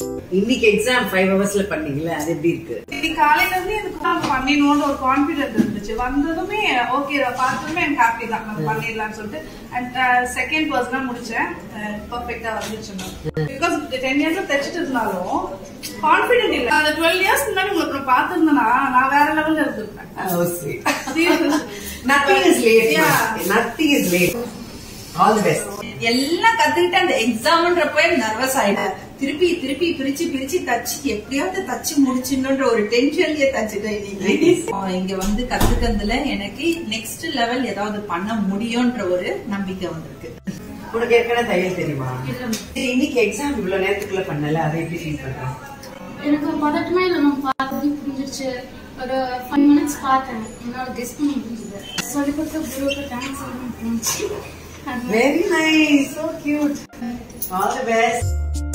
இன்னைக்கு exam five ஹவர்ஸ்ல பண்ணீங்களா அது எப்படி இருக்கு இன்னைக்கு காலையில இருந்து எனக்கு நான் பண்ணிடணும்னு ஒரு கான்பிடன்ட் இருந்துச்சு வந்ததுமே ஓகே பார்த்ததுமே எனக்கு ஹாப்பி தான் நம்ம பண்ணிடலாம்னு சொல்லிட்டு அண்ட் செகண்ட் பர்சனா முடிச்சேன் பர்ஃபெக்டா வந்துச்சு பிகாஸ் டென் இயர்ஸ் தைச்சிட்டு இருந்தாலும் கான்பிடென்ட் இல்ல அந்த டுவெல் இயர்ஸ் முன்னாடி உங்களுக்கு நான் பார்த்திருந்தேன்னா நான் வேற லெவல்ல இருந்திருப்பேன் nothing is late Yeah. Nothing is late all the best எல்லாம் கத்துக்கிட்டு அந்த எக்ஸாம்ன்றப்ப நர்வஸ் ஆயிட்டேன் திருப்பி திருப்பி பிரிச்சு பிரிச்சு தச்சு எப்படியாவது தச்சு முடிச்சிடணுன்ற ஒரு டென்ஷன்லயே தச்சுட்டேன் இன்னைக்கு ஆஹ் இங்க வந்து கத்துக்கிறதுல எனக்கு நெக்ஸ்ட் லெவல் ஏதாவது பண்ண முடியும்ன்ற ஒரு நம்பிக்கை வந்திருக்கு உனக்கு ஏற்கனவே தையல் தெரியுமா சரி, இன்னைக்கு எக்ஸாம் இவ்வளவு நேரத்துக்குள்ள பண்ணல அதை எப்படி ஃபீல் பண்றேன் எனக்கு பதட்டமே இல்லை நான் பார்த்தது புரிஞ்சிருச்சு ஒரு ஃபைவ் மினிட்ஸ் பார்த்தேன் என்னால் கெஸ்ட் பண்ண முடிஞ்சது சொல்லி கொடுத்த குருவுக்கு தேங்க்ஸ் சொல்லணும் தோணுச்சு very nice so cute all the best